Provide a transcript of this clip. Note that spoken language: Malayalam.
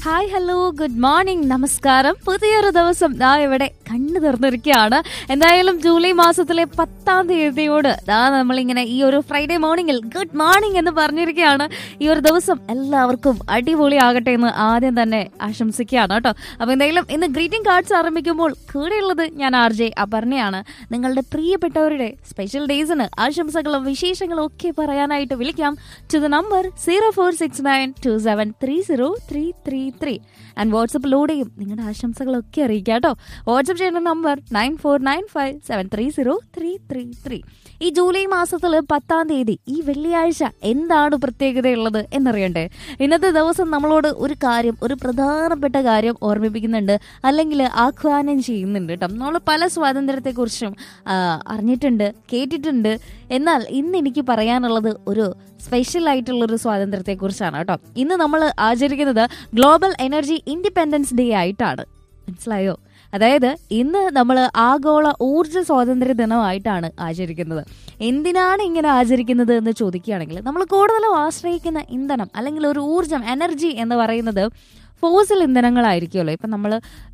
ഹായ് ഹലോ ഗുഡ് മോർണിംഗ് നമസ്കാരം പുതിയൊരു ദിവസം ദാ ഇവിടെ കണ്ണു തുറന്നിരിക്കുകയാണ് എന്തായാലും ജൂലൈ മാസത്തിലെ പത്താം തീയതിയോട് ദാ നമ്മളിങ്ങനെ ഈ ഒരു ഫ്രൈഡേ മോർണിംഗിൽ ഗുഡ് മോർണിംഗ് എന്ന് പറഞ്ഞിരിക്കുകയാണ് ഈ ഒരു ദിവസം എല്ലാവർക്കും അടിപൊളിയാകട്ടെ എന്ന് ആദ്യം തന്നെ ആശംസിക്കുകയാണ് കേട്ടോ അപ്പൊ എന്തായാലും ഇന്ന് ഗ്രീറ്റിംഗ് കാർഡ്സ് ആരംഭിക്കുമ്പോൾ കൂടെയുള്ളത് ഞാൻ ആർ ജെ അപർണയാണ് നിങ്ങളുടെ പ്രിയപ്പെട്ടവരുടെ സ്പെഷ്യൽ ഡേയ്സിന് ആശംസകളും വിശേഷങ്ങളും ഒക്കെ പറയാനായിട്ട് വിളിക്കാം to the number zero four six nine two seven three zero three three three and വാട്സപ്പിലൂടെയും നിങ്ങളുടെ ആശംസകളൊക്കെ അറിയിക്കാം കേട്ടോ വാട്സപ്പ് ചെയ്യുന്ന നമ്പർ nine four nine five seven three zero three three three ഈ ജൂലൈ മാസത്തിൽ പത്താം തീയതി ഈ വെള്ളിയാഴ്ച എന്താണ് പ്രത്യേകതയുള്ളത് എന്നറിയണ്ടേ ഇന്നത്തെ ദിവസം നമ്മളോട് ഒരു കാര്യം ഒരു പ്രധാനപ്പെട്ട കാര്യം ഓർമ്മിപ്പിക്കുന്നുണ്ട് അല്ലെങ്കിൽ ആഹ്വാനം ചെയ്യുന്നുണ്ട് കേട്ടോ നമ്മൾ പല സ്വാതന്ത്ര്യത്തെക്കുറിച്ചും ആ, അറിഞ്ഞിട്ടുണ്ട് കേട്ടിട്ടുണ്ട് എന്നാൽ ഇന്ന് എനിക്ക് പറയാനുള്ളത് ഒരു സ്പെഷ്യൽ ആയിട്ടുള്ള ഒരു സ്വാതന്ത്ര്യത്തെ കുറിച്ചാണ് കേട്ടോ ഇന്ന് നമ്മൾ ആചരിക്കുന്നത് ഗ്ലോബൽ എനർജി ഇൻഡിപെൻഡൻസ് ഡേ ആയിട്ടാണ് മനസ്സിലായോ അതായത് ഇന്ന് നമ്മൾ ആഗോള ഊർജ്ജ സ്വാതന്ത്ര്യ ദിനമായിട്ടാണ് ആചരിക്കുന്നത് എന്തിനാണ് ഇങ്ങനെ ആചരിക്കുന്നത് എന്ന് ചോദിക്കുകയാണെങ്കിൽ നമ്മൾ കൂടുതലും ആശ്രയിക്കുന്ന ഇന്ധനം അല്ലെങ്കിൽ ഒരു ഊർജം എനർജി എന്ന് പറയുന്നത് ഫോസിൽ ഇന്ധനങ്ങളായിരിക്കുമല്ലോ ഇപ്പം നമ്മൾ